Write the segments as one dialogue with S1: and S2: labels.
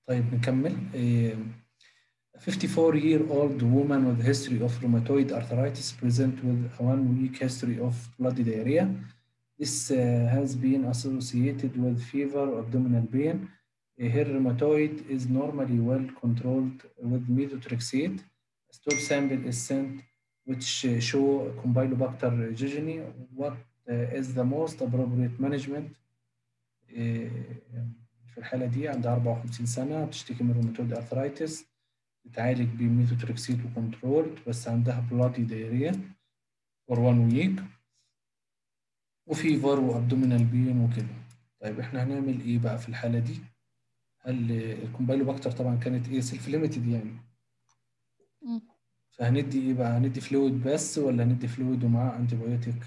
S1: طيب نكمل إيه 54 year old woman with history of rheumatoid arthritis present with a one week history of bloody diarrhea. This uh, has been associated with fever, abdominal pain. Uh, her rheumatoid is normally well controlled with methotrexate. A stool sample is sent which uh, show Campylobacter jejuni. What uh, is the most appropriate management? uh, في الحالة دي عندها 54 سنة بتشتكي من روماتويد ارثرايتس بتعالج بميثوتريكسيت وكنترول بس عندها بلادي دايريا فور 1 ويك وفيفر وابدومينال بين وكده طيب احنا هنعمل ايه بقى في الحالة دي؟ هل الكومبايلوباكتر طبعا كانت ايه سيلف ليميتد يعني
S2: مم.
S1: فهندي ايه بقى؟ هندي فلويد بس ولا هندي فلويد ومعاه انتي بايوتيك؟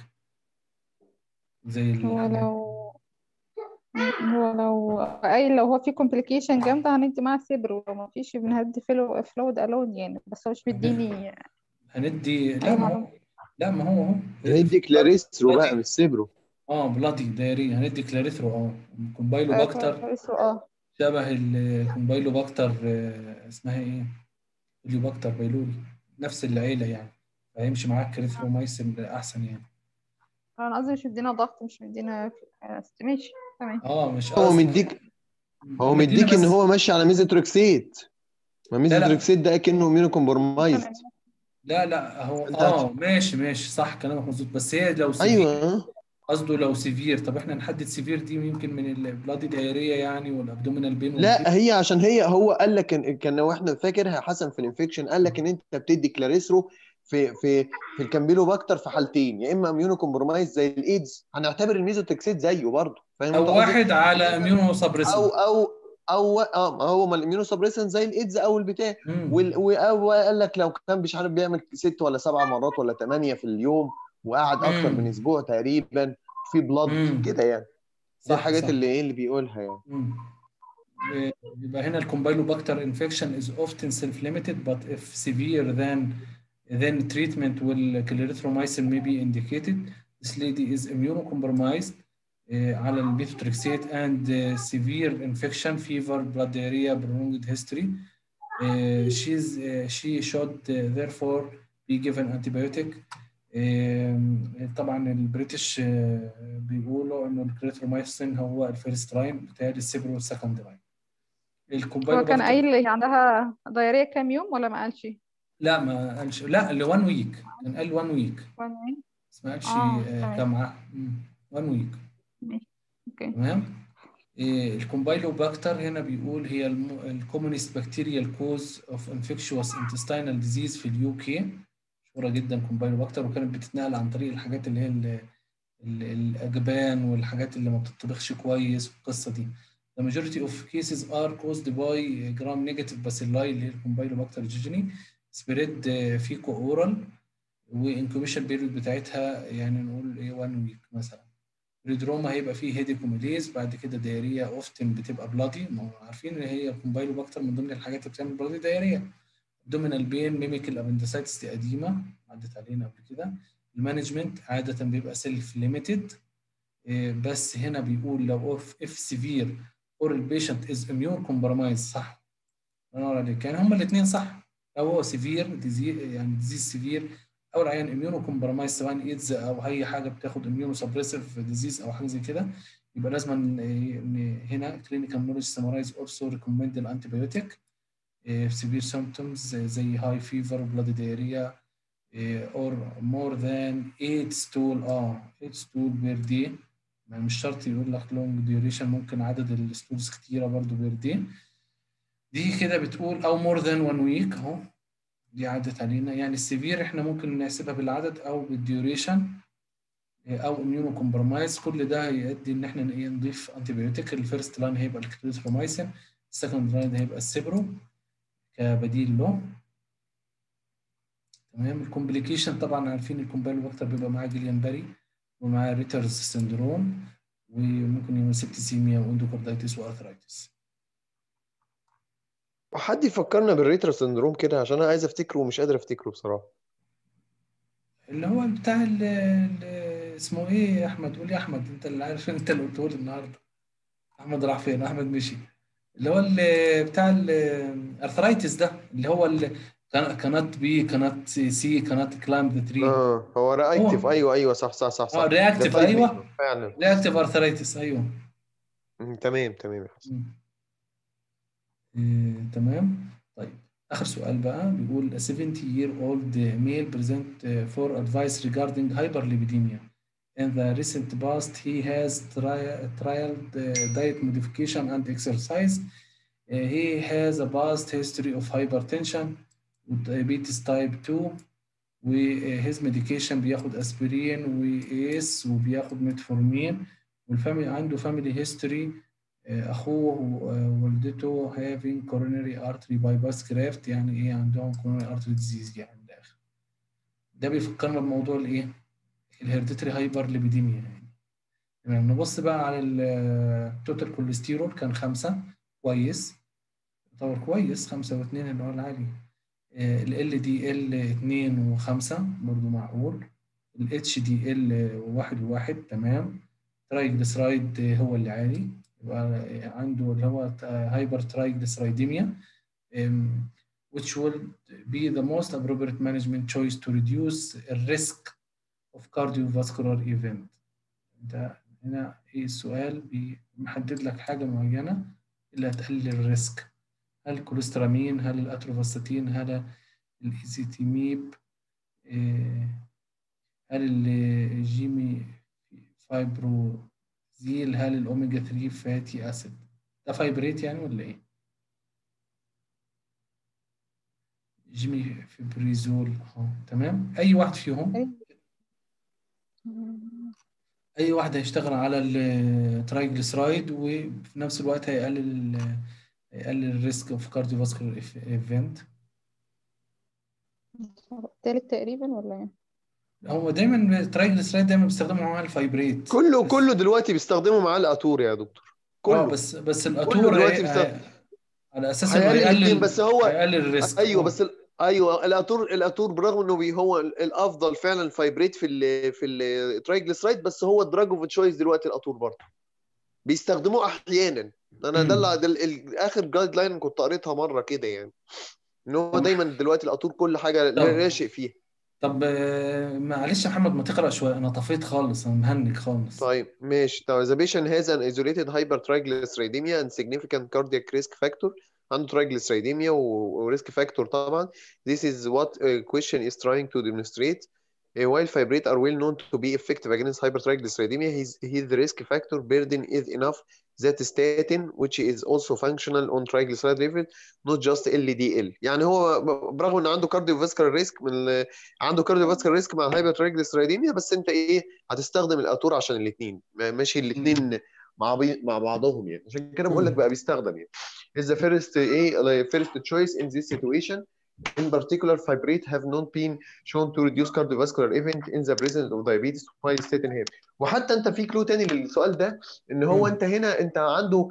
S1: زي ال-
S2: هو لو هو لو اي لو هو في كومبليكيشن جامدة هندي معاه سيبرو لو ما فيش بنهدي فلو فلويد الون يعني بس هو مش مديني
S1: هندي لا
S2: اي
S1: ما هو
S2: معلومة
S1: لا ما هو هو
S3: هندي كلاريسترو بقى
S1: بلادي
S3: مش سيبرو
S1: اه بلادي دايريا هندي كلاريثرو اه كومبايلوباكتر
S2: اه
S1: شبه الكومبايلوباكتر آه، اسمها ايه؟ اليوباكتر بايلوري نفس العيلة يعني فهيمشي معاك كريثرومايسين احسن يعني
S2: انا قصدي مش مدينا ضغط مش مدينا ماشي تمام
S1: اه مش
S3: هو
S1: قصدي
S3: مديك هو
S1: مدينا
S3: مديك ان
S1: بس
S3: هو ماشي على ميزوتريكسيت ما
S1: لا لا
S3: ميزوتريكسيت ده اكنه ميونو كومبرمايزد
S1: لا لا هو
S3: انت
S1: اه ماشي ماشي صح كلامك مظبوط بس هي لو سيفير
S3: ايوه
S1: قصده لو سيفير طب احنا نحدد سيفير دي يمكن من البلادي دايريا يعني والابدومينال بين والكده
S3: لا هي عشان هي هو قال لك إن كان لو احنا فاكرها حسن في الانفكشن قال لك ان انت بتدي كلاريسرو في في في الكامبيلوباكتر في حالتين يا اما اميونو كومبرومايز زي الايدز هنعتبر الميزوتكسيت زيه برضه فاهم انت
S1: او
S3: قصدي؟
S1: واحد على
S3: انما
S1: اميونو
S3: او
S1: سبريسنت
S3: او او اه ما هو ما الاميونو سبريسنت زي الايدز او البتاع
S1: امم
S3: وال- و- وقال لك لو كان مش عارف بيعمل ست ولا سبع مرات ولا ثمانيه في اليوم وقعد اكتر من
S1: امم
S3: اسبوع تقريبا في بلاد
S1: امم
S3: كده يعني دي
S1: صح
S3: الحاجات
S1: صح
S3: اللي ايه اللي بيقولها يعني
S1: مم. يبقى هنا الكومبايلوباكتر infection is often self-limited but if severe then then treatment will clarithromycin may be indicated this lady is immunocompromised uh, على الميثوتريكسيت and uh, severe infection fever blood diarrhea prolonged history uh, she's uh, she should uh, therefore be given antibiotic um, طبعا البريتش uh, بيقولوا انه الكليترومايسين هو الفيرست لاين بتاعي السيبرو السكند لاين
S2: هو كان
S1: الكومبايلوباكتر
S2: قايل هي عندها ضيارية كام يوم ولا ما قالش؟
S1: لا ما قالش لا اللي 1 ويك كان قال 1 ويك
S2: ولا إيه؟
S1: بس ما قالش
S2: اه
S1: آه،
S2: تمام
S1: كام معاه 1 ويك
S2: ماشي اوكي
S1: تمام إيه، الكومبايلوباكتر هنا بيقول هي الكومونست بكتيريال كوز اوف انفكشوس انتستينال ديزيز في اليو كي مشهوره جدا كومبايلوباكتر وكانت بتتنقل عن طريق الحاجات اللي هي ال- ال- الاجبان والحاجات اللي ما بتطبخش كويس والقصه دي The majority of cases are caused by gram negative bacilli اللي هي الكومبايلوباكتر جيجيني spread فيكو اورال وانكوبيشن بيريود بتاعتها يعني نقول ايه 1 ويك مثلا ريدروما هيبقى فيه هيديكوميليز بعد كده دايريا اوفتن بتبقى بلادي ما هو عارفين ان هي كومبايلوباكتر من ضمن الحاجات اللي بتعمل بلادي دايريا دومينال بين ميميك الابندسايتس دي قديمه عدت علينا قبل كده المانجمنت عاده بيبقى سيلف ليميتد بس هنا بيقول لو اف سيفير اور البيشنت از اميون كومبرمايز صح الله ينور عليك يعني هما الاثنين صح لو هو سيفير ديزي يعني ديزيز سيفير او العيان اميونو كومبرمايز سواء ايدز او اي حاجه بتاخد اميونو سبريسيف ديزيز او حاجه زي كده يبقى لازم ان هنا كلينيكال نولج سمرايز اولسو ريكومند الانتي بايوتيك في سيفير سيمبتومز زي هاي فيفر بلاد دايريا اور مور ذان 8 ستول اه 8 ستول بير دي مش شرط يقول لك لونج ديوريشن ممكن عدد الستولز كتيره برضو بير دي دي كده بتقول او مور ذان 1 ويك اهو دي عدت علينا يعني السيفير احنا ممكن نحسبها بالعدد او بالديوريشن او اميونو كومبرمايز كل ده هيؤدي ان احنا ايه نضيف انتي بايوتيك الفيرست لاين هيبقى الكليترومايسين السكند لاين هيبقى السيبرو كبديل له تمام الكومبليكيشن طبعا عارفين الكومبايلوباكتر بيبقى معاه جيليان باري ومعاه ريترز سندروم وممكن يبقى سيبتيسيميا واندوكاردايتس وارثرايتس
S3: حد يفكرنا بالريترا سندروم كده عشان انا عايز افتكره ومش قادر افتكره بصراحه
S1: اللي هو بتاع ال ال اسمه ايه يا احمد قول يا احمد انت اللي عارف انت اللي قلته لي النهارده احمد راح فين احمد مشي اللي هو ال- بتاع الارثرايتس ده اللي هو ال- كان- كانت بي كانت سي كانت كلايم ذا تري
S3: اه هو رياكتيف
S1: هو-
S3: ايوه ايوه صح صح صح صح
S1: اه
S3: ده
S1: رياكتيف
S3: طيب
S1: ايوه
S3: منه فعلا
S1: رياكتيف ارثرايتس ايوه
S3: مم، تمام تمام يا حسن
S1: مم. إيه، تمام طيب آخر سؤال بقى بيقول a 70 year old male present uh, for advice regarding hyperlipidemia. In the recent past, he has tri- trialed uh, diet modification and exercise. Uh, he has a past history of hypertension with diabetes type 2 وhis medication بياخد اسبرين وايس وبياخد ميتفورمين والفاميلي عنده family history اخوه ووالدته having coronary artery bypass graft يعني ايه عندهم coronary artery disease يعني من الاخر ده بيفكرنا بموضوع الايه الهيرديتري هايبر ليبيديميا يعني تمام نبص بقى على التوتال كوليسترول كان خمسة كويس يعتبر كويس خمسة واثنين اللي هو العالي ال ال دي ال اتنين وخمسة برضو معقول ال اتش دي ال واحد وواحد تمام ترايجليسرايد هو اللي عالي يبقى عنده اللي هو هايبر ترايجليسرايديميا which will be the most appropriate management choice to reduce the risk of cardiovascular event. ده هنا ايه السؤال بيحدد لك حاجة معينة اللي هتقلل الريسك هل الكوليسترامين هل الاتروفاستاتين هل الايزيتيميب هل الجيمي فايبروزيل هل الاوميجا 3 فاتي اسيد ده فايبريت يعني ولا ايه جيمي فيبريزول اه تمام اي واحد فيهم اي واحد هيشتغل على الترايجليسرايد وفي نفس الوقت هيقلل هيقلل الريسك اوف كارديوفاسكولار ايفنت
S2: التالت تقريبا ولا ايه؟
S1: هو دايما الترايجليسرايد دايما بيستخدموا معاه الفايبريت
S3: كله
S1: بس-
S3: كله دلوقتي بيستخدموا معاه الاتور يا دكتور
S1: اه
S3: كله
S1: بس بس
S3: كله
S1: الاتور
S3: دلوقتي
S1: هي-
S3: بيستخدم
S1: هي- على اساس انه
S3: هيقلل الاثنين
S1: هيقلل
S3: بس هو
S1: هيقلل الريسك
S3: ايوه
S1: اه
S3: بس ال... ايوه الاتور الاتور برغم انه بي هو الافضل فعلا الفايبريت في ال في الترايجليسرايد بس هو الدراج اوف تشويس دلوقتي الاتور برضه بيستخدموه احيانا انا ده
S1: مم.
S3: اللي- ده ال- ال- اخر جايد لاين كنت قريتها مره كده يعني ان هو
S1: طب
S3: دايما دلوقتي الاتور كل حاجه
S1: طب
S3: راشق فيها
S1: طب آه، معلش يا محمد ما تقرا شويه انا طفيت خالص انا مهنج خالص
S3: طيب ماشي طيب the patient has an isolated hypertriglyceridemia and significant cardiac risk factor عنده triglyceridemia و و risk factor طبعا this is what a question is trying to demonstrate Uh, while fibrate are well known to be effective against hypertriglyceridemia his, his risk factor burden is enough that statin which is also functional on triglyceride level not just LDL يعني هو ب- برغم ان عنده cardiovascular risk من ال- عنده cardiovascular risk مع الهايبرترايجليسيرايديميا بس انت ايه هتستخدم الاتور عشان الاثنين ماشي
S1: مم.
S3: الاثنين مع بي... مع بعضهم يعني عشان كده بقول لك
S1: مم.
S3: بقى بيستخدم يعني is the first ايه first choice in this situation in particular fibrate have not been shown to reduce cardiovascular event in the presence of diabetes while statin here وحتى انت في كلو تاني للسؤال ده ان هو
S1: مم.
S3: انت هنا انت عنده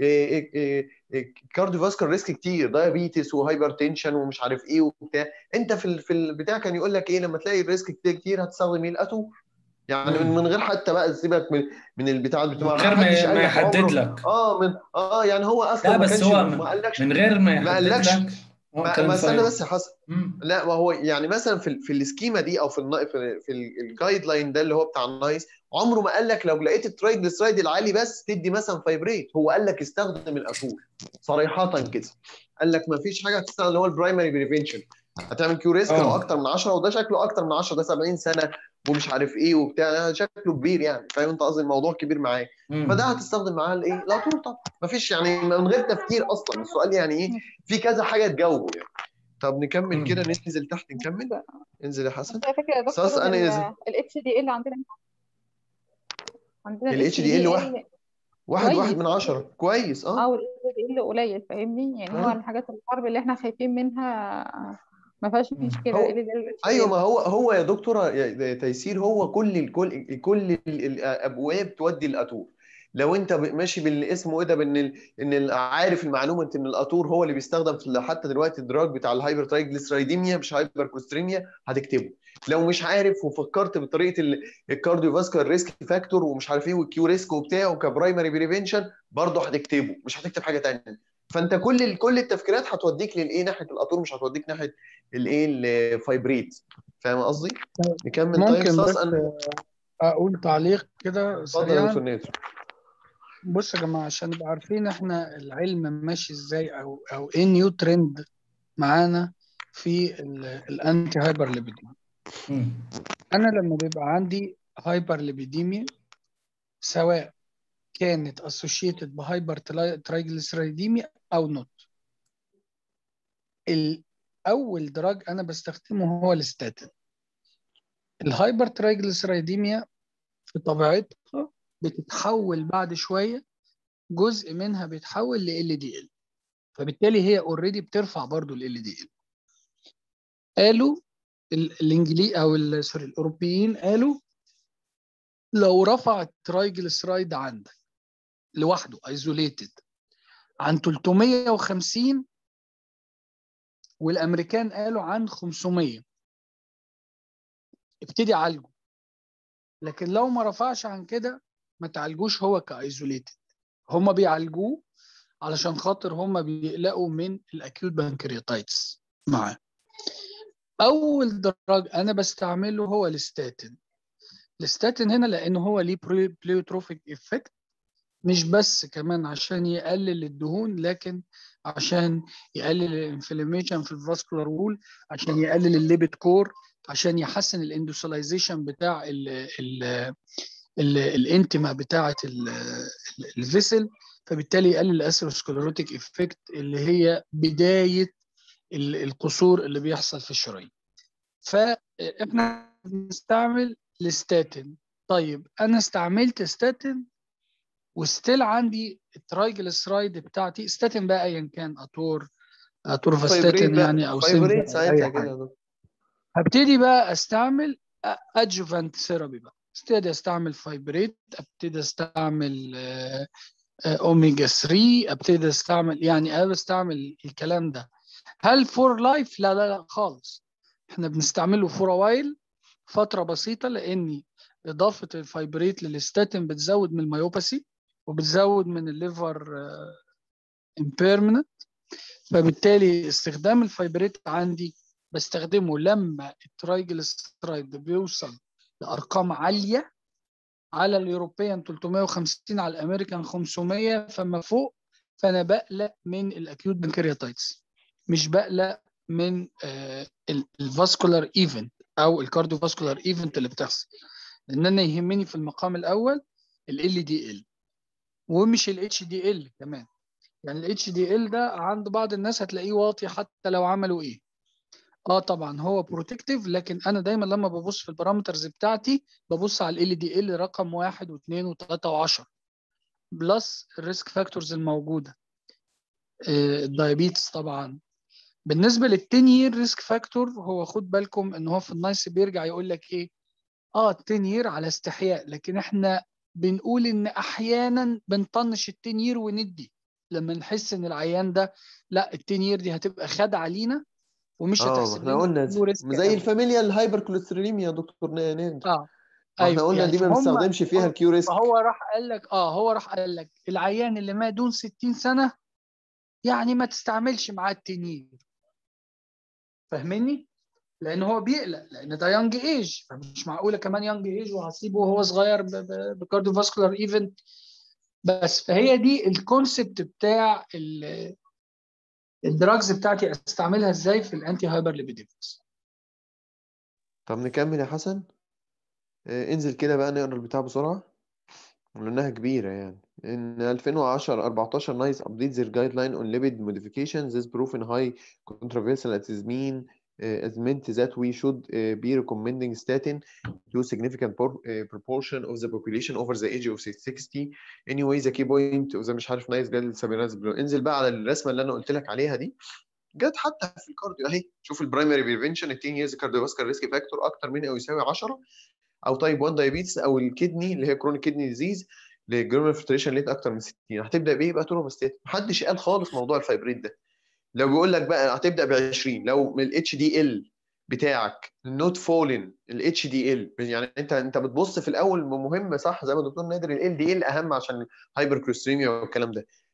S3: كارديوفاسكولار ريسك كتير دايابيتس وهايبر تنشن ومش عارف ايه وبتاع انت في ال- في البتاع كان يقول لك ايه لما تلاقي الريسك كتير كتير هتستخدم ايه الاتو يعني من
S1: مم.
S3: من غير حتى بقى سيبك من من البتاع
S1: من
S3: بتاع
S1: غير
S3: حدش
S1: ما
S3: قال
S1: ما
S3: لك
S1: يحدد
S3: عمره
S1: لك
S3: اه من اه يعني هو اصلا
S1: لا
S3: ما
S1: بس
S3: كانش
S1: هو
S3: ما
S1: من
S3: قالكش
S1: من غير ما
S3: ما
S1: يحدد
S3: قالكش
S1: لك اه
S3: ما,
S1: كان
S3: ما استنى
S1: الفايب
S3: بس يا حسن
S1: مم.
S3: لا ما هو يعني مثلا في ال- في السكيما دي او في النا- في, في الجايد لاين ده اللي هو بتاع النايس عمره ما قال لك لو لقيت الترايجليسرايد العالي بس تدي مثلا فايبريت هو قال لك استخدم الاتور صريحه كده قال لك ما فيش حاجه هتستخدم اللي هو البرايمري بريفنشن هتعمل كيو ريسك لو
S1: اه
S3: اكتر من 10 وده شكله اكتر من 10 ده 70 سنه ومش عارف ايه وبتاع شكله كبير يعني فاهم انت قصدي الموضوع كبير معاه فده
S1: مم.
S3: هتستخدم معاه الايه الاتور طبعا ما فيش يعني من غير تفكير اصلا السؤال يعني ايه في كذا حاجه تجاوبه يعني طب نكمل كده
S1: مم.
S3: ننزل تحت نكمل انزل يا حسن
S2: بس على فكرة يا
S3: استاذ
S2: دكتور
S3: انا نزل
S2: ال اتش دي ال عندنا عندنا
S3: ال
S2: ال
S3: اتش دي ال واحد
S2: HDL
S3: واحد واحد
S2: كويس
S3: من عشرة كويس اه
S2: اه وال اتش دي ال قليل فاهمني يعني هو
S3: اه
S2: الحاجات الحرب اللي احنا خايفين منها ما فيهاش
S1: مم.
S2: مشكلة
S3: هو
S2: ال ال اتش
S3: ايوه
S2: دي
S3: ما
S2: ال
S3: هو هو يا دكتوره يا تيسير هو كل الكل كل ال- الابواب تودي الاتور لو انت ب- ماشي بالاسم ايه ده بان ال- ان ال- عارف المعلومه ان الاتور هو اللي بيستخدم في حتى دلوقتي الدراج بتاع الهايبر ترايجليسرايديميا مش هايبر كوليستريميا هتكتبه لو مش عارف وفكرت بطريقه الكارديوفاسكولار ريسك فاكتور ومش عارف ايه والكيو ريسك وبتاع وكبرايمري بريفنشن برضه هتكتبه مش هتكتب حاجه تانيه فانت كل ال- كل التفكيرات هتوديك للايه ناحيه القطور مش هتوديك ناحيه الايه الفايبريت فاهم قصدي؟ نكمل طيب
S4: ممكن
S3: صاص
S4: بس
S3: انا
S4: اقول تعليق كده
S3: اتفضل يا
S4: سريعا
S3: دكتور نادر
S4: بص يا جماعه عشان نبقى عارفين احنا العلم ماشي ازاي او او ايه نيو ترند معانا في الانتي هايبر ليبيديميا
S1: مم.
S4: انا لما بيبقى عندي هايبر ليبيديميا سواء كانت associated بهايبر ترايجليسيريديميا او نوت اول دراج انا بستخدمه هو الستاتين الهايبر ترايجليسيريديميا في طبيعتها بتتحول بعد شويه جزء منها بيتحول ل LDL فبالتالي هي اوريدي بترفع برضو ال LDL قالوا ال- الانجليزي او ال- سوري الاوروبيين قالوا لو رفع الترايجليسرايد عندك لوحده ايزوليتد عن 350 والامريكان قالوا عن 500 ابتدي عالجه لكن لو ما رفعش عن كده ما تعالجوش هو كايزوليتد هم بيعالجوه علشان خاطر هم بيقلقوا من الاكيوت بانكرياتايتس معاه اول دراج انا بستعمله هو الستاتين الستاتين هنا لانه هو ليه بليوتروفيك افكت مش بس كمان عشان يقلل الدهون لكن عشان يقلل الانفلاميشن في الفاسكولار وول عشان يقلل الليبيد كور عشان يحسن الاندوسلايزيشن بتاع ال ال ال الانتما بتاعه الفيسل فبالتالي يقلل الاسيروسكليروتيك افكت اللي هي بدايه ال- القصور اللي بيحصل في الشرايين فاحنا بنستعمل الستاتين طيب انا استعملت ستاتين وستيل عندي الترايجلسرايد بتاعتي ستاتين بقى ايا كان اتور اتور
S3: فايبريت
S4: فاستاتين
S3: بقى
S4: يعني او
S3: فايبريت
S4: سيمفا
S3: ساعتها
S4: اي
S3: كده
S4: حاجه
S3: يا دكتور
S4: هبتدي بقى استعمل ادجوفانت ثيرابي بقى ابتدي استعمل فايبريت ابتدي استعمل آه، آه، اوميجا 3 ابتدي استعمل يعني انا بستعمل الكلام ده هل فور لايف لا لا لا خالص احنا بنستعمله فور وايل فتره بسيطه لاني اضافه الفايبريت للستاتين بتزود من الميوباثي وبتزود من الليفر امبيرمنت فبالتالي استخدام الفايبريت عندي بستخدمه لما الترايجلسرايد بيوصل لارقام عاليه على اليوروبيان 350 على الامريكان 500 فما فوق فانا بقلق من الاكيوت بنكرياتايتس مش بقلق من الفاسكولار ايفنت او الكارديو فاسكولار ايفنت اللي بتحصل لان انا يهمني في المقام الاول ال دي ال ومش الاتش دي ال كمان يعني الاتش دي ال ده عند بعض الناس هتلاقيه واطي حتى لو عملوا ايه اه طبعا هو بروتكتيف لكن انا دايما لما ببص في البارامترز بتاعتي ببص على ال دي ال رقم واحد واثنين وثلاثة وعشرة بلس الريسك فاكتورز الموجودة آه، الدايابيتس طبعا بالنسبة لل 10 يير ريسك فاكتور هو خد بالكم ان هو في النايس بيرجع يقول لك ايه اه 10 يير على استحياء لكن احنا بنقول ان احيانا بنطنش ال 10 يير وندي لما نحس ان العيان ده لا ال 10 يير دي هتبقى خدعة لينا ومش
S3: اه ما
S4: هتحسب
S3: احنا
S4: لنا
S3: قلنا
S4: له ريسك
S3: زي
S4: قوي
S3: الفاميليا الهايبر كوليستروليميا يا دكتور نادر
S4: اه
S3: ما احنا
S4: ايوه
S3: قلنا
S4: يعني
S3: دي ما
S4: فهم
S3: بنستخدمش فيها الكيو ريسك
S4: فهو راح قال لك اه هو راح قال لك العيان اللي ما دون 60 سنه يعني ما تستعملش معاه التنين فاهمني؟ لان هو بيقلق لان ده يونج ايج فمش معقوله كمان يونج ايج وهسيبه وهو صغير بكارديو فاسكولار ايفنت بس فهي دي الكونسبت بتاع ال- الدراجز بتاعتي استعملها ازاي في الانتي هايبر ليبيديميكس
S3: طب نكمل يا حسن آه، انزل كده بقى نقرا البتاع بسرعة لأنها كبيرة يعني in 2010 14 NICE updates their guideline on lipid modifications this proven high controversial at its mean uh, as meant that we should uh, be recommending statin to significant por- uh, proportion of the population over the age of 60 anyway the key point of the مش عارف نايس جال سابيناز بلو انزل بقى على الرسمة اللي أنا قلت لك عليها دي جت حتى في الكارديو اهي شوف البرايمري بريفنشن 10 years cardiovascular risk factor اكتر من او يساوي 10 او تايب 1 دايابيتس او الكدني اللي هي كرونيك كدني ديزيز للجلوميرال فلتريشن ريت اكتر من 60 هتبدا بايه بقى تروماستات محدش قال خالص موضوع الفايبريت ده لو بيقول لك بقى هتبدا ب 20 لو من الاتش دي ال بتاعك نوت فولن الاتش دي ال يعني انت انت بتبص في الاول مهم صح زي ما الدكتور نادر ال دي ال اهم عشان الهايبر كوليستريميا والكلام ده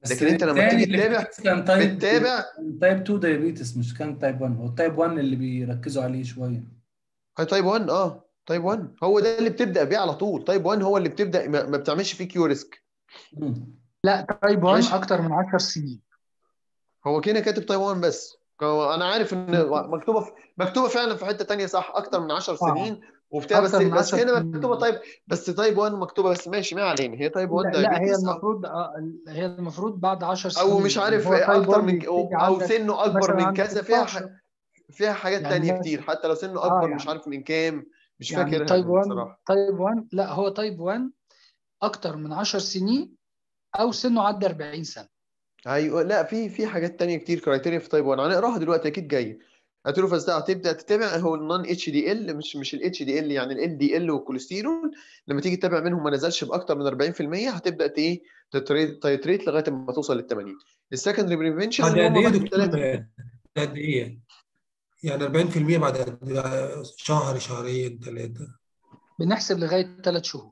S3: لكن انت لما تيجي تتابع
S1: كان تايب
S3: بتتابع
S1: تايب 2 دايابيتس مش كان تايب 1 هو تايب 1 اللي بيركزوا عليه شويه
S3: هاي تايب 1 اه تايب 1 هو ده اللي بتبدا بيه على طول تايب 1 هو اللي بتبدا ما, ما بتعملش فيه كيو ريسك
S1: مم.
S4: لا تايب 1
S3: ماشي.
S4: اكتر من 10 سنين
S3: هو كده كاتب تايب 1 بس هو انا عارف ان مكتوبه في مكتوبه فعلا في حته تانية صح اكتر من 10 سنين وبتاع بس
S4: أكتر من
S3: بس
S4: 10
S3: هنا
S4: سنين.
S3: مكتوبه تايب بس تايب 1 مكتوبه بس ماشي ما علينا هي تايب 1
S4: لا, لا هي
S3: دايابيتس أو-
S4: المفروض آه، هي المفروض بعد 10 سنين
S3: او مش عارف
S4: هو تايب
S3: اكتر
S4: 1
S3: من
S4: بيبتدي
S3: او, أو
S4: عندك
S3: سنه اكبر
S4: مثلا
S3: من
S4: عندك
S3: كذا فيها
S4: 16.
S3: ح- فيها حاجات
S4: يعني
S3: تانية
S4: مثلا-
S3: كتير حتى لو سنه
S4: آه،
S3: اكبر
S4: يعني-
S3: مش عارف من كام مش
S4: يعني
S3: فاكرها
S4: تايب 1
S3: بصراحه
S4: تايب 1 لا هو تايب 1 اكتر من 10 سنين او سنه عدى 40 سنه
S3: ايوه لا في في حاجات تانية كتير كرايتيريا في تايب 1 هنقراها دلوقتي اكيد جايه هتقولوا فازاي هتبدا تتابع هو النون اتش دي ال مش مش الاتش دي ال يعني ال دي ال والكوليسترول لما تيجي تتابع منهم ما نزلش باكتر من 40% هتبدا ت- ايه تتريت تايتريت لغايه ما توصل لل 80 السكندري بريفنشن
S5: بعد
S3: اللي
S5: قد
S3: هم
S5: ايه يا
S3: بعد
S5: دكتور
S3: ثلاثه
S5: بعد قد ايه يعني 40% بعد قد إيه؟ شهر شهرين ثلاثة
S4: بنحسب لغايه 3 شهور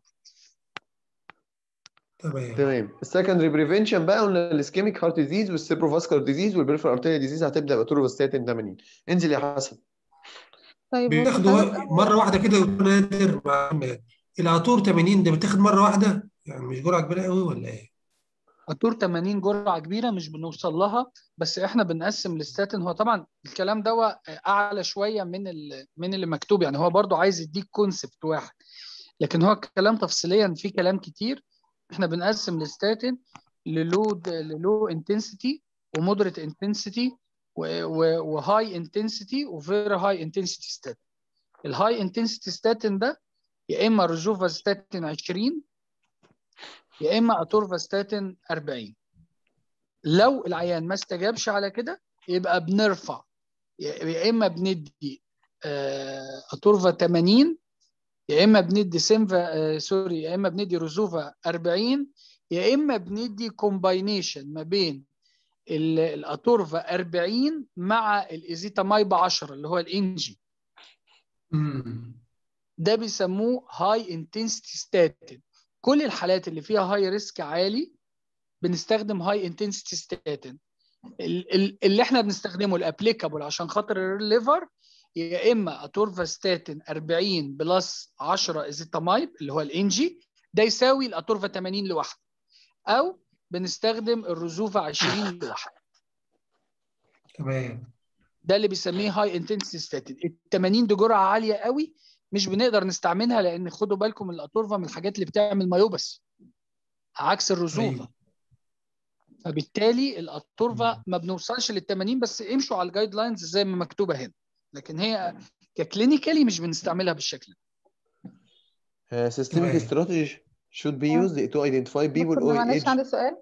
S5: تمام
S3: تمام السكندري بريفنشن بقى قلنا الاسكيميك هارت ديزيز والسيبروفاسكولار ديزيز والبريفرال ارتيريا ديزيز هتبدا باتروفاستاتين 80 انزل يا حسن
S2: طيب
S5: بتاخدوا
S2: وكنت
S5: وا- مرة واحدة كده يا دكتور نادر مع العطور 80 ده بتاخد مرة واحدة يعني مش جرعة كبيرة قوي ولا ايه؟
S4: الدور 80 جرعه كبيره مش بنوصل لها بس احنا بنقسم الستاتين هو طبعا الكلام ده اعلى شويه من ال- من اللي مكتوب يعني هو برضو عايز يديك كونسبت واحد لكن هو كلام تفصيليا في كلام كتير احنا بنقسم الستاتين للو للو انتنسيتي ومودريت انتنسيتي وهاي انتنسيتي وفيري هاي انتنسيتي ستاتين الهاي انتنسيتي ستاتين ده يا اما رجوفا ستاتين 20 يا اما اتورفاستاتين 40 لو العيان ما استجابش على كده يبقى بنرفع يا يا اما بندي آه، اتورفا 80 يا اما بندي سيمفا آه، سوري يا اما بندي رزوفا 40 يا اما بندي كومباينيشن ما بين ال- الاتورفا 40 مع الايزيتامايب 10 اللي هو الانجي
S5: امم
S4: ده بيسموه هاي انتنسيتي ستاتين كل الحالات اللي فيها هاي ريسك عالي بنستخدم هاي انتنسيتي ستاتين اللي احنا بنستخدمه الابليكابل عشان خاطر الليفر يا اما اتورفاستاتين 40 بلس 10 ازيتامايب اللي هو الانجي ده يساوي الاتورفا 80 لوحده او بنستخدم الرزوفا 20 لوحده
S5: تمام
S4: ده اللي بيسميه هاي انتنسيتي ستاتين ال 80 دي جرعه عاليه قوي مش بنقدر نستعملها لان خدوا بالكم الاتورفا من الحاجات اللي بتعمل مايوبس عكس الرزوفا
S5: أيوة.
S4: فبالتالي الاتورفا ما بنوصلش لل 80 بس امشوا على الجايد لاينز زي ما مكتوبه هنا لكن هي ككلينيكالي مش بنستعملها بالشكل ده
S3: Uh, systemic
S5: تمام.
S3: strategy should be used to identify people
S2: دكتور
S3: of
S2: معلش
S3: age
S2: عندي سؤال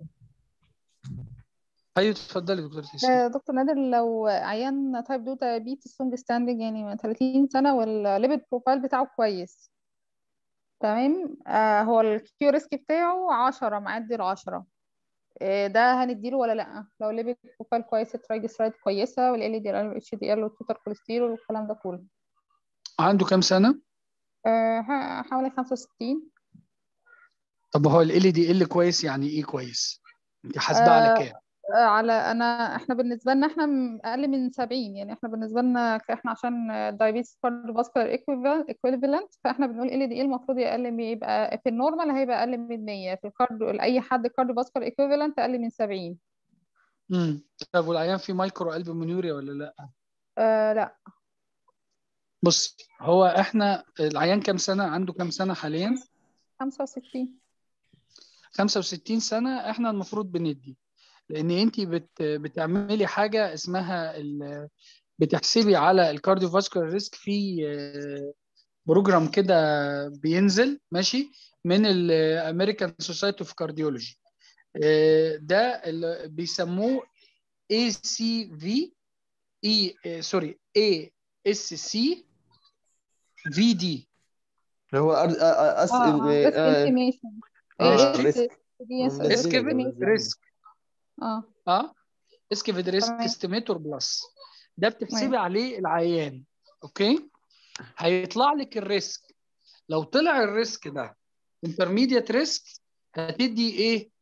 S4: ايوه اتفضلي دكتور تيسير
S2: آه، دكتور نادر لو عيان تايب 2 دايابيتس لونج ستاندنج يعني من 30 سنة والليبيد بروفايل بتاعه كويس تمام آه هو الكيو ريسك بتاعه 10 معدي ال 10 آه ده هنديله ولا لا لو الليبيد بروفايل كويس الترايجليسرايد كويسة والال دي ال والاتش دي ال والتوتال كوليسترول والكلام ده كله
S4: عنده كام سنه
S2: آه ح- حوالي 65
S4: طب هو ال دي ال كويس يعني ايه كويس انت حاسبه على
S2: آه،
S4: كام
S2: آه، على انا احنا بالنسبه لنا احنا م- اقل من 70 يعني احنا بالنسبه لنا ك- احنا عشان دايابيتس كارديوفاسكولار ايكويفالنت فاحنا بنقول ال دي ال المفروض اقل من يبقى في النورمال هيبقى اقل من 100 في الكارديو لاي حد كارديوفاسكولار ايكويفالنت اقل من 70
S4: امم طب والعيان في مايكرو قلب منوريا ولا لا
S2: آه لا
S4: بص هو احنا العيان كام سنه عنده كام سنه حاليا
S2: 65
S4: 65 سنه احنا المفروض بندي لان انت بت بتعملي حاجه اسمها ال... بتحسبي على الكارديوفاسكولار ريسك في آه، بروجرام كده بينزل ماشي من الامريكان سوسايتي اوف كارديولوجي ده اللي بيسموه اي سي في اي سوري اي اس سي في دي
S3: اللي هو أر- أ- أس...
S2: اه ريسك
S3: آه،
S2: انتيميشن
S3: آه،
S4: ريسك.
S3: منزلة-
S4: اسكيفيد
S3: منزلة.
S4: ريسك
S2: اه
S4: اه اسكيفيد ريسك
S2: تمام.
S4: استيميتور بلس ده بتحسبي
S2: تمام.
S4: عليه العيان اوكي هيطلع لك الريسك لو طلع الريسك ده انترميديت ريسك هتدي ايه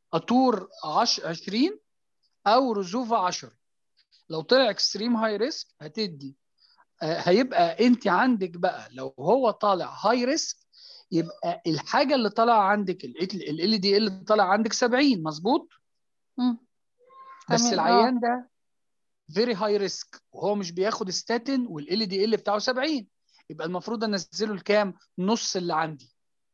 S4: اتور 10 20 او رزوفا 10 لو طلع اكستريم هاي ريسك هتدي آه، هيبقى انت عندك بقى لو هو طالع هاي ريسك يبقى الحاجه اللي طالعه عندك ال دي اللي طالع عندك 70 مظبوط
S2: مم.
S4: بس
S2: تمام،
S4: العيان ده فيري هاي ريسك وهو مش بياخد ستاتين والال دي ال بتاعه 70 يبقى المفروض انزله لكام نص اللي عندي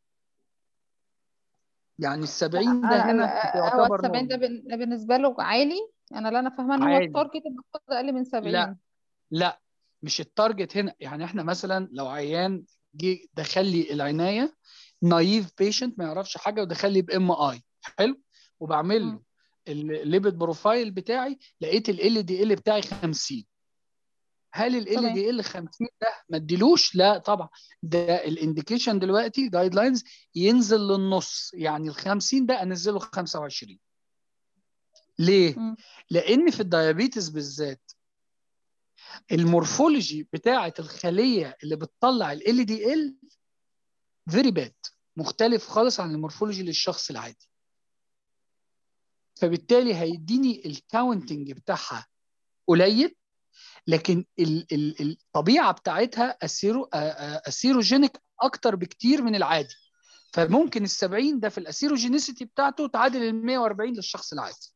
S4: يعني ال 70 ده
S2: أنا-
S4: هنا
S2: أنا- هو
S4: تعتبر
S2: السبعين ده
S4: normal.
S2: بن- بالنسبة له عالي أنا اللي أنا فاهمة إن هو
S4: عالي.
S2: التارجت المفروض أقل من سبعين
S4: لا لا مش التارجت هنا يعني احنا مثلا لو عيان جه دخل لي العنايه نايف بيشنت ما يعرفش حاجه ودخل لي بام اي حلو وبعمل له
S2: مم.
S4: الليبيد بروفايل بتاعي لقيت ال دي ال بتاعي 50 هل ال
S2: تمام.
S4: دي ال 50 ده ما اديلوش لا طبعا ده الانديكيشن دلوقتي جايد لاينز ينزل للنص يعني ال 50 ده انزله 25 ليه
S2: مم.
S4: لان في الديابيتس بالذات المورفولوجي بتاعه الخليه اللي بتطلع ال دي ال فيري باد مختلف خالص عن المورفولوجي للشخص العادي فبالتالي هيديني الكاونتنج بتاعها قليل لكن ال ال الطبيعه بتاعتها اسيرو اسيروجينيك اكتر بكتير من العادي فممكن ال 70 ده في الاسيروجينيسيتي بتاعته تعادل ال 140 للشخص العادي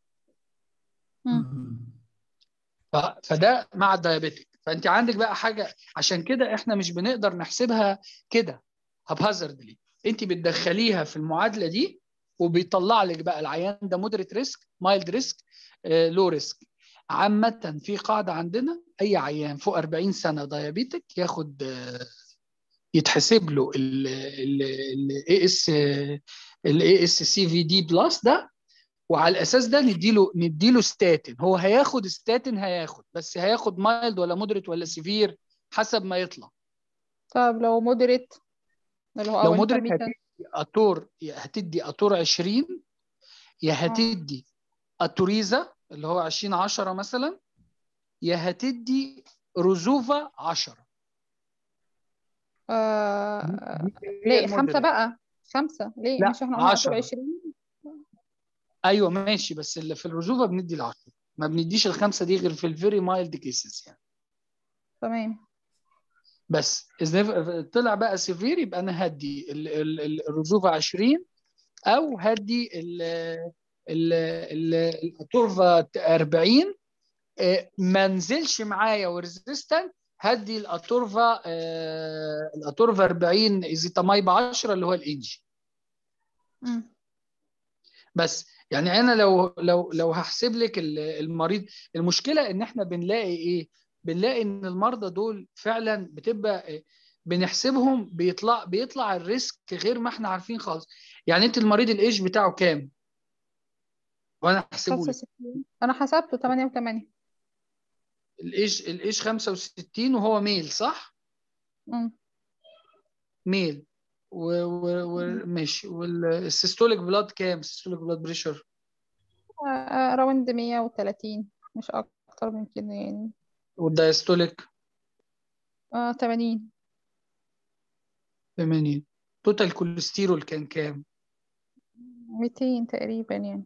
S4: ف- فده مع الدايابيتك فانت عندك بقى حاجه عشان كده احنا مش بنقدر نحسبها كده هبهازردلي انت بتدخليها في المعادله دي وبيطلع لك بقى العيان ده مودريت ريسك مايلد ريسك لو ريسك عامة في قاعدة عندنا أي عيان فوق 40 سنة دايابيتك ياخد آه، يتحسب له ال AS ال ASC في دي بلس ده وعلى الاساس ده نديله نديله ستاتين هو هياخد ستاتين هياخد بس هياخد مايلد ولا مودريت ولا سيفير حسب ما يطلع
S2: طب لو مودريت اللي هو
S4: لو
S2: أول
S4: مودريت
S2: intermittent.
S4: هتدي اتور يا هتدي اتور 20 يا هتدي اتوريزا اللي هو 20 10 مثلا يا هتدي رزوفا 10
S2: آه...
S4: دي هي
S2: ليه خمسة
S4: المودريت.
S2: بقى خمسة ليه
S4: لا،
S2: مش احنا قلنا
S4: عشرة.
S2: 20
S4: ايوه ماشي بس اللي في الرزوفا بندي ال 10 ما بنديش الخمسه دي غير في الفيري مايلد كيسز يعني
S2: تمام
S4: بس إذا طلع بقى سيفير يبقى انا هدي ال- ال- ال- الرزوفا 20 او هدي ال ال ال الاتورفا 40 آه، ما نزلش معايا وريزيستنت هدي الاتورفا آه، الاتورفا 40 ايزيتامايب 10 اللي هو الانجي
S2: مم.
S4: بس يعني انا لو لو لو هحسب لك ال- المريض المشكله ان احنا بنلاقي ايه بنلاقي ان المرضى دول فعلا بتبقى إيه؟ بنحسبهم بيطلع بيطلع الريسك غير ما احنا عارفين خالص يعني انت المريض الايج بتاعه كام وانا احسبه لك
S2: 65 انا حسبته 8 و8
S4: الايج الايج 65 وهو ميل صح
S2: مم.
S4: ميل و- و- وماشي والسيستوليك بلاد كام السيستوليك بلاد بريشر
S2: آه، راوند 130 مش اكتر من كده يعني
S4: والدايستوليك
S2: آه 80
S4: 80 توتال كوليسترول كان كام
S2: 200 تقريبا يعني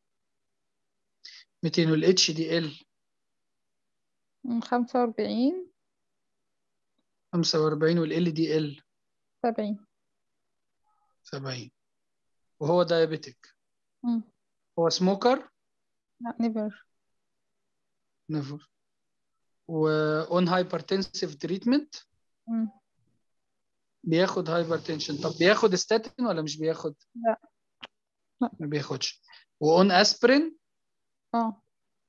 S4: 200 والاتش دي ال
S2: مم، 45
S4: 45 والال دي ال
S2: 70
S4: 70 وهو دايابيتك
S2: مم.
S4: هو سموكر
S2: لا نيفر
S4: نيفر واون هايبرتنسيف تريتمنت بياخد هايبرتنشن طب بياخد ستاتين ولا مش بياخد
S2: لا. لا.
S4: ما بياخدش واون اسبرين
S2: اه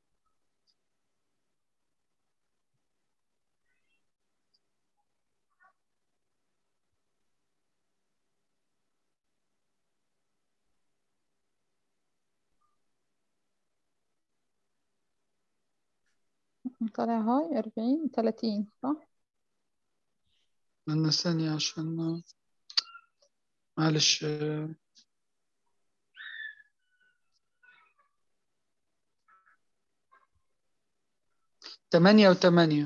S2: طالع هاي 40 30 صح
S4: من ثانية عشان معلش آه، تمانية وتمانية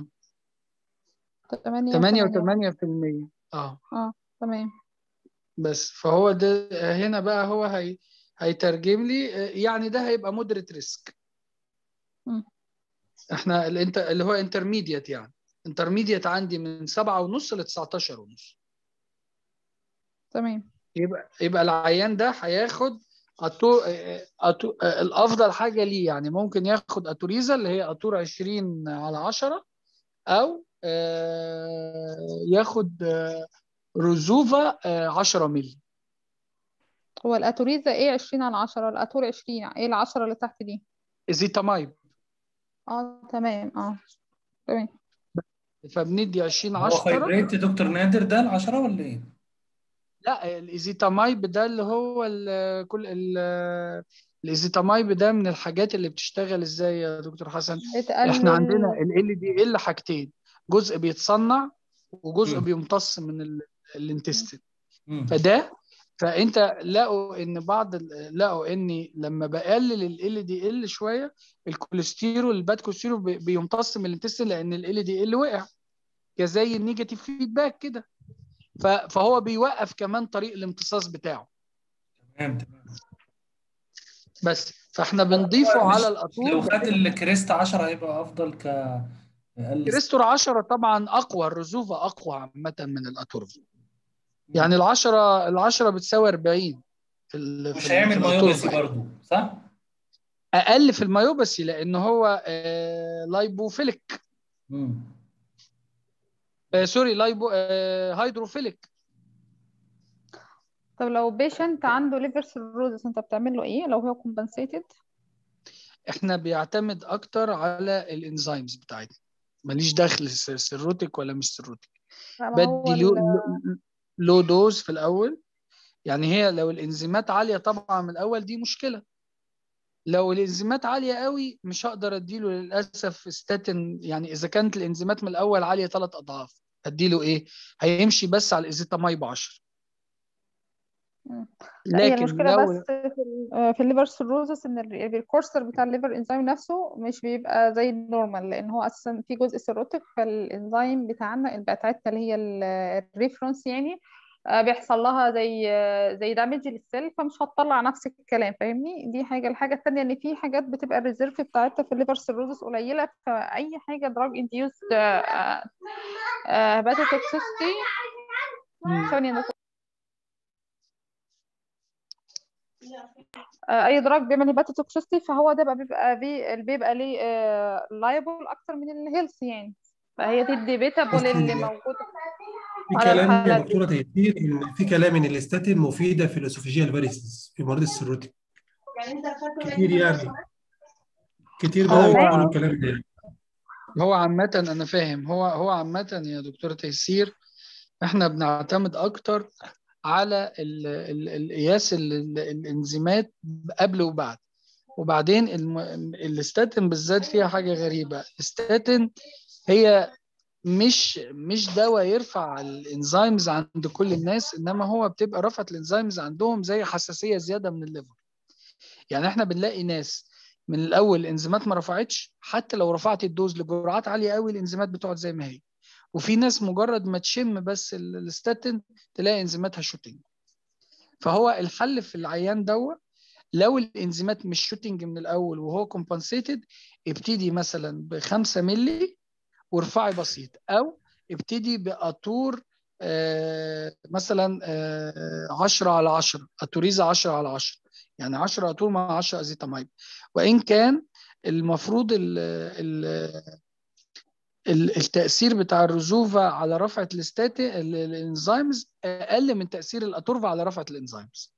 S2: 8
S4: تمانية
S2: و8
S4: وتمانية في المية اه
S2: اه تمام
S4: بس فهو ده هنا بقى هو هي هيترجم لي آه، يعني ده هيبقى مودريت ريسك
S2: مم.
S4: احنا الانت اللي هو انترميديت يعني انترميديت عندي من 7 ونص ل 19 ونص
S2: تمام
S4: يبقى يبقى العيان ده هياخد أتو... أتو... الافضل حاجه ليه يعني ممكن ياخد اتوريزا اللي هي اتور 20 على 10 او آه، ياخد آه، روزوفا آه، 10 مللي
S2: هو الاتوريزا ايه 20 على 10 الاتور 20 ايه العشرة اللي تحت دي
S4: ازيتامايب
S2: اه تمام اه تمام
S4: فبندي 20
S1: هو
S4: 10
S1: فايبريت دكتور نادر ده العشرة ولا ايه؟
S4: لا الايزيتامايب ده اللي هو ال كل ال الايزيتامايب ده من الحاجات اللي بتشتغل ازاي يا دكتور حسن احنا عندنا
S2: بتقلل
S4: ال دي ال حاجتين جزء بيتصنع وجزء
S1: مم.
S4: بيمتص من ال- الانتستين
S1: مم.
S4: فده فانت لقوا ان بعض ال- لقوا ان لما بقلل ال دي ال شويه الكوليسترول الباد كوليسترول بي- بيمتص من الانتستين لان ال دي ال وقع زي النيجاتيف فيدباك كده ف- فهو بيوقف كمان طريق الامتصاص بتاعه
S1: تمام تمام
S4: بس فاحنا بنضيفه
S1: مش-
S4: على
S1: لو
S4: الاتور
S1: خد الكريست 10 هيبقى افضل ك اقل
S4: كريستور 10 طبعا اقوى الرزوفه اقوى عامه من الاتور يعني العشرة العشرة بتساوي 40 في ال- في
S1: مش
S4: ال-
S1: هيعمل
S4: في
S1: مايوباسي
S4: الأتور.
S1: برضه صح؟
S4: اقل في الميوباسي لان هو آه، لايبوفيليك
S1: مم.
S4: آه، سوري لايبو آه، هيدروفيليك
S2: طب لو بيشنت عنده ليفر سيروزس انت بتعمل له ايه لو هو كومبنسيتد
S4: احنا بيعتمد اكتر على الانزيمز بتاعتنا ماليش دخل س- سيروتيك ولا مش سيروتيك
S2: ما هو
S4: بدي لو,
S2: ال-
S4: لو دوز في الاول يعني هي لو الانزيمات عاليه طبعا من الاول دي مشكله لو الانزيمات عاليه قوي مش هقدر اديله للاسف ستاتين يعني اذا كانت الانزيمات من الاول عاليه ثلاث اضعاف اديله ايه هيمشي بس على الازيتامايب 10
S2: مم. لا هي
S4: لكن
S2: المشكلة
S4: لو
S2: بس في ال- آه، في الليفر سيروزس ان ال- الكورسر بتاع الليفر انزيم نفسه مش بيبقى زي النورمال لان هو اساسا في جزء سيروتيك فالانزيم بتاعنا بتاعتنا اللي هي الريفرنس يعني آه، بيحصل لها زي آه، زي دامج للسيل فمش هتطلع نفس الكلام فاهمني دي حاجة الحاجة التانية ان في حاجات بتبقى الريزيرف بتاعتها في الليفر سيروزس قليلة فأي حاجة دراج انديوست هباتوتوكسيستي
S4: مم.
S2: ثواني يا دكتور. آه، اي دراج بيعمل هيباتوتوكسيستي فهو ده بقى بيبقى بي بيبقى ليه لايبل اكتر من الهيلث يعني فهي دي الديبيتابل اللي موجوده
S5: في
S2: على
S5: كلام يا
S2: الحالات دي.
S5: دكتوره تيسير ان في كلام ان الاستاتين مفيده في الاسوفيجيال فاريسز في مريض السيروتيك كتير يعني كتير بدأوا
S4: هو-
S5: يقولوا الكلام ده
S4: هو عامة أنا فاهم هو هو عامة يا دكتور تيسير إحنا بنعتمد أكتر على ال- ال- القياس ال- ال- الإنزيمات قبل وبعد وبعدين الم... الاستاتين بالذات فيها حاجة غريبة الاستاتين هي مش مش دواء يرفع الانزيمز عند كل الناس انما هو بتبقى رفعت الانزيمز عندهم زي حساسيه زياده من الليفر يعني احنا بنلاقي ناس من الاول الانزيمات ما رفعتش حتى لو رفعت الدوز لجرعات عاليه قوي الانزيمات بتقعد زي ما هي وفي ناس مجرد ما تشم بس ال- الستاتين تلاقي انزيماتها شوتنج فهو الحل في العيان دوت لو الانزيمات مش شوتنج من الاول وهو كومبنسيتد ابتدي مثلا ب 5 مللي وارفعي بسيط او ابتدي باتور آه مثلا آه 10 على 10 اتوريزا 10 على 10 يعني 10 اتور مع 10 ازيتامايب وان كان المفروض ال ال ال- التاثير بتاع الرزوفا على رفعه الاستاتي ال- الانزيمز اقل من تاثير الاتورفا على رفعه الانزيمز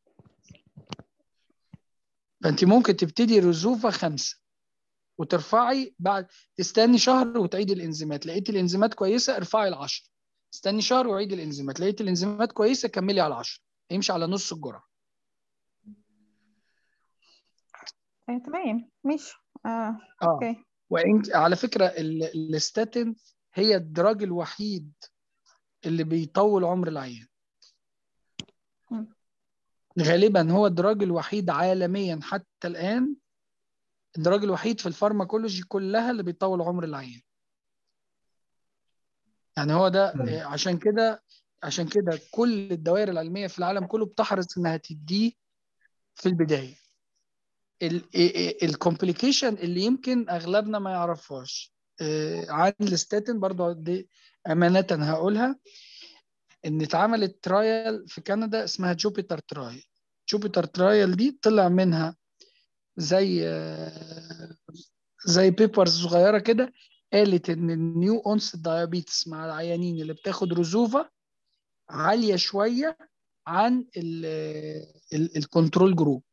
S4: فانت ممكن تبتدي رزوفا خمسة وترفعي بعد تستني شهر وتعيدي الانزيمات لقيت الانزيمات كويسه ارفعي ال 10 استني شهر وعيدي الانزيمات لقيت الانزيمات كويسه كملي على 10 يمشي على نص الجرعه
S2: آه، تمام ماشي آه.
S4: اه
S2: اوكي
S4: وإن على فكره ال- الستاتين هي الدراج الوحيد اللي بيطول عمر العيان
S2: مم.
S4: غالبا هو الدراج الوحيد عالميا حتى الان الدراج الوحيد في الفارماكولوجي كلها اللي بيطول عمر العيان يعني هو ده
S5: مم.
S4: آه، عشان كده عشان كده كل الدوائر العلميه في العالم كله بتحرص انها تديه في البدايه الكومبليكيشن اللي يمكن اغلبنا ما يعرفهاش آه، عن الستاتين برضو دي امانه هقولها ان اتعملت ترايل في كندا اسمها جوبيتر ترايل جوبيتر ترايل دي طلع منها زي آه، زي بيبرز صغيره كده قالت ان النيو اونس دايابيتس مع العيانين اللي بتاخد رزوفه عاليه شويه عن الكنترول جروب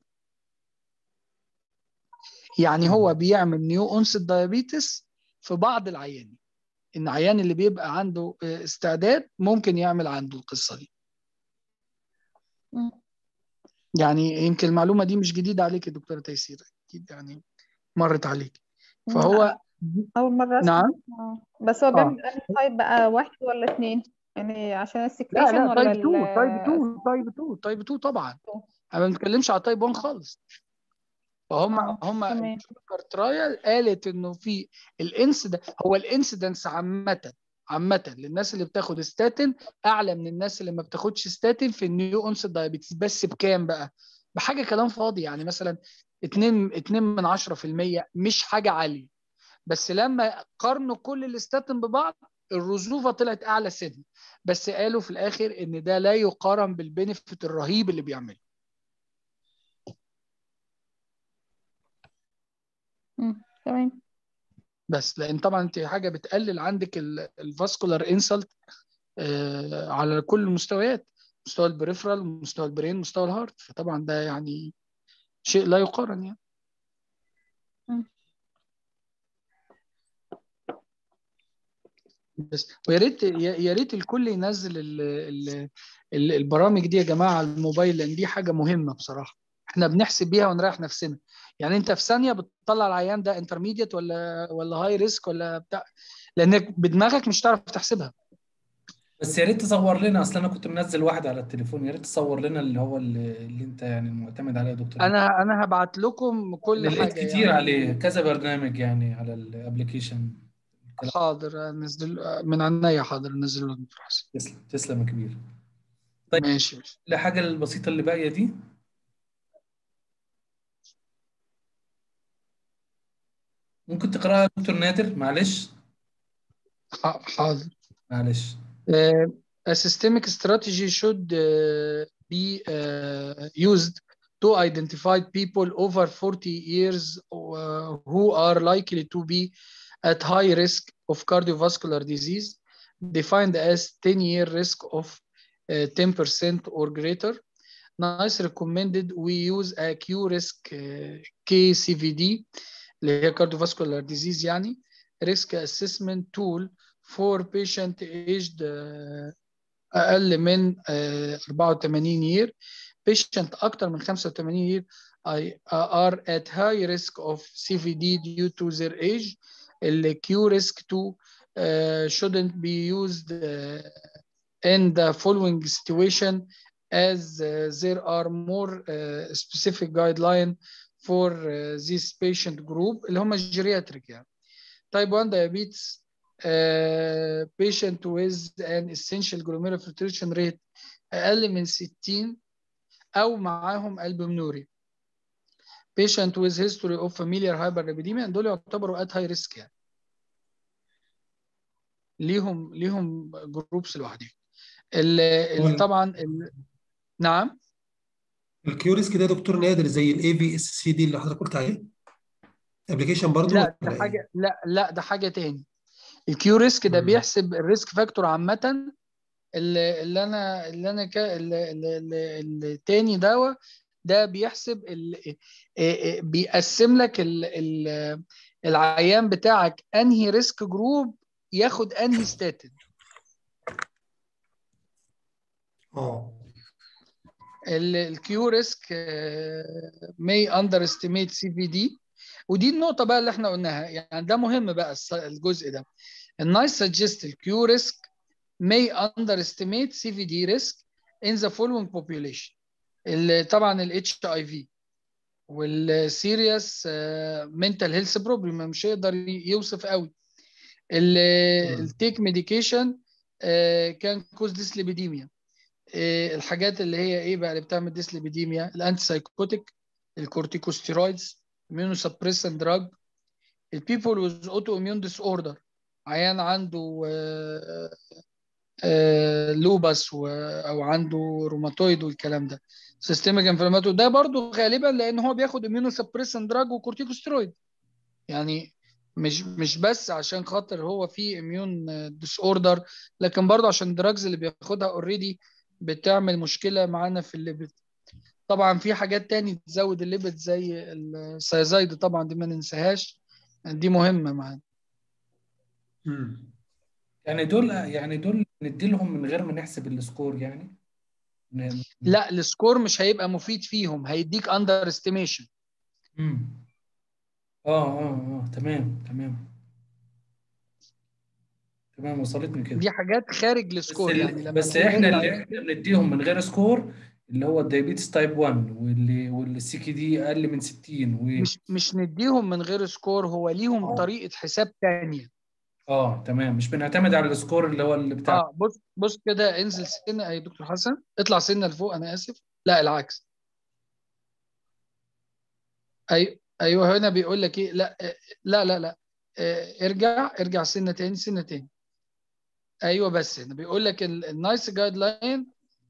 S4: يعني هو بيعمل نيو اونس دايابيتس في بعض العيانين العيان اللي بيبقى عنده استعداد ممكن يعمل عنده القصه دي
S2: مم.
S4: يعني يمكن المعلومه دي مش جديده عليك يا دكتوره تيسير اكيد يعني مرت عليك فهو
S2: أول مرة أسمع
S4: نعم
S2: آه. بس هو
S4: اه
S2: بيعمل أنهي تايب بقى واحد ولا اتنين يعني عشان
S4: لا
S2: السكريشن
S4: لا
S2: ولا
S4: تايب
S2: ال
S4: 2 تايب 2 تايب 2 تايب 2 طبعا انا ما بنتكلمش على تايب 1 خالص فهم
S2: اه
S4: هم
S2: تمام
S4: الجوكر ترايل قالت انه في الانسيدنت هو الانسيدنس عامه عامه للناس اللي بتاخد ستاتين اعلى من الناس اللي ما بتاخدش ستاتين في النيو اونست دايابيتس بس بكام بقى؟ بحاجه كلام فاضي يعني مثلا 2 2 من 10% مش حاجه عاليه بس لما قارنوا كل الستاتين ببعض الرزوفه طلعت اعلى سن بس قالوا في الاخر ان ده لا يقارن بالبينفيت الرهيب اللي بيعمله
S2: مم. تمام
S4: بس لان طبعا انت حاجه بتقلل عندك الفاسكولار انسلت على كل المستويات مستوى البريفرال مستوى البرين مستوى الهارت فطبعا ده يعني شيء لا يقارن يعني
S2: مم.
S4: بس ويا ريت يا يا ريت الكل ينزل ال ال ال البرامج دي يا جماعه على الموبايل لان دي حاجه مهمه بصراحه احنا بنحسب بيها ونريح نفسنا يعني انت في ثانيه بتطلع العيان ده انترميديت ولا ولا هاي ريسك ولا بتاع لانك بدماغك مش هتعرف تحسبها
S1: بس يا ريت تصور لنا اصل انا كنت منزل واحد على التليفون يا ريت تصور لنا اللي هو اللي, اللي انت يعني معتمد عليه يا دكتور
S4: انا انا هبعت لكم كل
S1: انا لقيت
S4: حاجه
S1: كتير
S4: يعني
S1: عليه كذا برنامج يعني على الابلكيشن
S4: حاضر انزل من عينيا حاضر انزل لك دكتور حسن
S1: تسلم تسلم يا كبير طيب.
S4: ماشي ماشي
S1: الحاجة البسيطة اللي باقية دي ممكن تقراها يا دكتور نادر معلش
S4: ح- حاضر
S1: معلش
S4: Uh, a systemic strategy should uh, be uh, used to identify people over 40 years uh, who are likely to be at high risk of cardiovascular disease, defined as 10 year risk of uh, 10% or greater. NICE recommended we use a Q risk uh, KCVD اللي هي cardiovascular disease يعني risk assessment tool for patient aged uh, أقل من uh, 84 year patient أكتر من 85 year I- are at high risk of CVD due to their age ال Q risk 2 uh, shouldn't be used uh, in the following situation as uh, there are more uh, specific guideline for uh, this patient group اللي هم الجيرياتريك يعني type 1 diabetes uh, patient with an essential glomerular filtration rate أقل من 60 أو معاهم البومنوري patient with history of familiar hyperlipidemia دول يعتبروا at high risk يعني ليهم ليهم جروبس لوحدهم ال- ال-
S5: وال-
S4: طبعا ال- نعم
S5: الكيوريسك ده دكتور نادر زي الاي في اس سي دي اللي حضرتك قلت عليه ابلكيشن برضه
S4: لا
S5: ولا
S4: ده
S5: إيه؟
S4: حاجه لا لا ده حاجه تاني الكيو ريسك ده
S5: مم.
S4: بيحسب الريسك فاكتور عامه اللي, اللي انا اللي انا كا اللي, اللي, اللي التاني دوا ده بيحسب ال... بيقسم لك ال... ال... العيان بتاعك انهي ريسك جروب ياخد انهي ستاتين
S5: اه
S4: الكيو ريسك may underestimate CVD ودي النقطة بقى اللي احنا قلناها يعني ده مهم بقى الس- الجزء ده النايس suggest الكيو ريسك may underestimate CVD risk in the following population ال- طبعا ال HIV والسيريس mental health problem مش هيقدر ي- يوصف قوي التيك ميديكيشن كان كوز ديسليبيديميا الحاجات اللي هي ايه بقى اللي بتعمل ديسليبيديميا الانتي سايكوتيك الكورتيكوستيرويدز immunosuppressant دراج البيبول with autoimmune disorder عيان عنده آه، آه، لوبس و- او عنده روماتويد والكلام ده سيستميك انفلاماتوري ده برضو غالبا لان هو بياخد immunosuppressant دراج وكورتيكوستيرويد يعني مش مش بس عشان خاطر هو فيه اميون ديس اوردر لكن برضه عشان الدراجز اللي بياخدها اوريدي بتعمل مشكله معانا في الليبيد طبعا في حاجات تاني تزود الليبيد زي السيازايد طبعا دي ما ننساهاش دي مهمه معانا
S5: مم.
S1: يعني دول يعني دول ندي لهم من غير ما نحسب السكور يعني ن-
S4: لا السكور مش هيبقى مفيد فيهم هيديك اندر استيميشن
S1: مم. اه اه اه تمام تمام تمام وصلتني كده
S4: دي حاجات خارج
S1: بس
S4: السكور
S1: ال-
S4: يعني لما
S1: بس
S4: نقول
S1: احنا
S4: على-
S1: اللي احنا بنديهم من غير سكور اللي هو الدايابيتس تايب 1 واللي والسي كي دي اقل من 60 و
S4: مش مش نديهم من غير سكور هو ليهم
S1: آه.
S4: طريقه حساب تانية
S1: اه تمام مش بنعتمد على السكور اللي هو اللي بتاع
S4: اه بص بص كده انزل سنه يا دكتور حسن اطلع سنه لفوق انا اسف لا العكس ايوه ايوه هنا بيقول لك ايه لا آه، لا لا لا آه، ارجع ارجع سنه تاني سنه تاني ايوه بس هنا بيقول لك النايس جايد لاين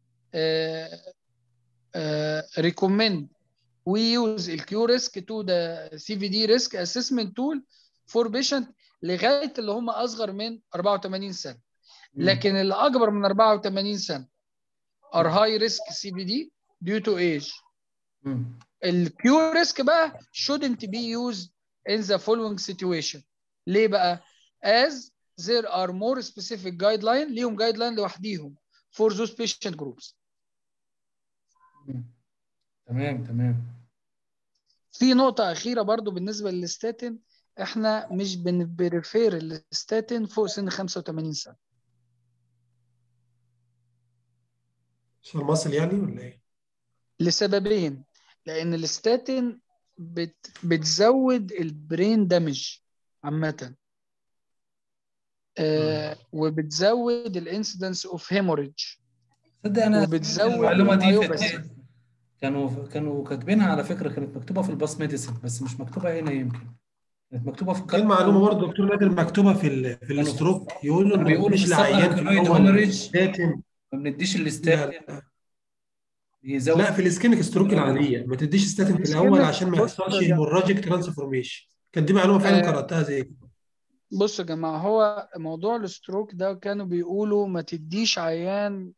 S4: recommend we use الكيو ريسك to the CVD risk assessment tool for patient لغايه اللي هم اصغر من 84 سنه لكن اللي اكبر من 84 سنه are high risk CVD due to age
S1: مم.
S4: الكيو ريسك بقى shouldn't be used in the following situation ليه بقى as there are more specific guideline ليهم guideline لوحديهم for those patient groups
S1: مم. تمام تمام
S4: في نقطة أخيرة برضو بالنسبة للستاتين احنا مش بنبريفير الستاتين فوق سن 85 سنة
S5: عشان المصل يعني ولا ايه؟
S4: لسببين لأن الستاتين بت بتزود البرين دامج عامة آه وبتزود الانسيدنس اوف هيموريدج
S1: تصدق انا
S4: وبتزود
S1: المعلومه دي
S4: المايوباثي.
S1: في- كانوا كانوا كاتبينها على فكره كانت مكتوبه في الباس ميديسن بس مش مكتوبه هنا يمكن كانت مكتوبه في
S5: كان معلومه برضه دكتور نادر مكتوبه في ال في الستروك يقولوا
S1: كانوا
S5: انه
S1: بيقولوا
S5: مش
S1: في
S5: العيان في
S1: السبكلويد
S5: الاول
S1: هيموريدج
S5: ستاتين
S1: ما بنديش
S5: لا
S1: الاستاتين
S5: لا
S1: يزود
S5: لا في الاسكيميك ستروك العاديه ما تديش ستاتين في الاول
S4: الإسكيميك-
S5: عشان ما
S4: بص
S5: يحصلش
S4: يا جماعة.
S5: هيموراجيك ترانسفورميشن كان دي معلومه فعلا
S4: آه.
S5: قراتها زي كده
S4: بصوا يا جماعة هو موضوع الستروك ده كانوا بيقولوا ما تديش عيان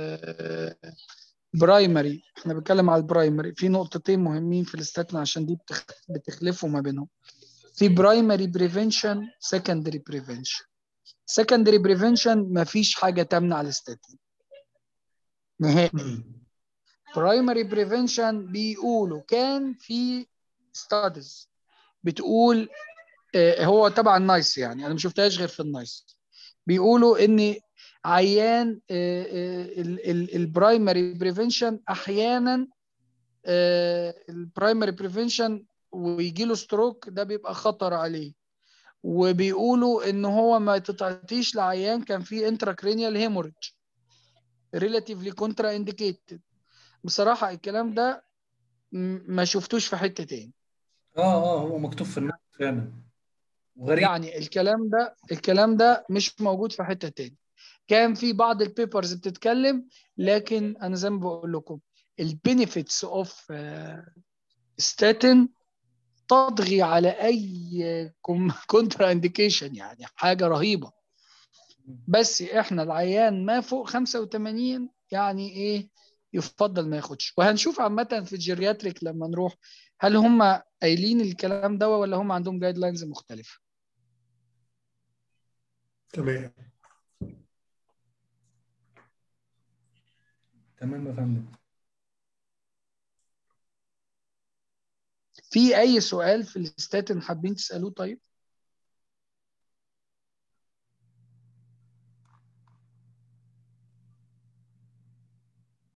S4: برايمري احنا بنتكلم على البرايمري في نقطتين مهمين في الاستاتين عشان دي بتخ... بتخلفوا ما بينهم في برايمري بريفنشن سكندري بريفنشن سكندري بريفنشن ما فيش حاجة تمنع الاستاتين نهائي
S5: مم.
S4: برايمري بريفنشن بيقولوا كان في ستاديز بتقول آه، هو تبع النايس يعني انا ما شفتهاش غير في النايس بيقولوا ان عيان البرايمري بريفنشن احيانا البرايمري بريفنشن ويجي له ستروك ده بيبقى خطر عليه وبيقولوا ان هو ما تتعطيش لعيان كان فيه انتراكرينيال هيموريدج ريلاتيفلي كونترا انديكيتد بصراحه الكلام ده م- ما شفتوش في حته تاني
S1: اه اه هو مكتوب في النص فعلا وغريب
S4: يعني الكلام ده الكلام ده مش موجود في حته تاني كان في بعض البيبرز بتتكلم لكن انا زي ما بقول لكم البينيفيتس اوف ستاتين تطغي على اي كونترا انديكيشن يعني حاجه رهيبه بس احنا العيان ما فوق 85 يعني ايه يفضل ما ياخدش وهنشوف عامه في الجيرياتريك لما نروح هل هم قايلين الكلام ده ولا هم عندهم جايد لاينز مختلفه
S5: تمام
S1: تمام يا فندم
S4: في اي سؤال في الستاتين حابين تسالوه طيب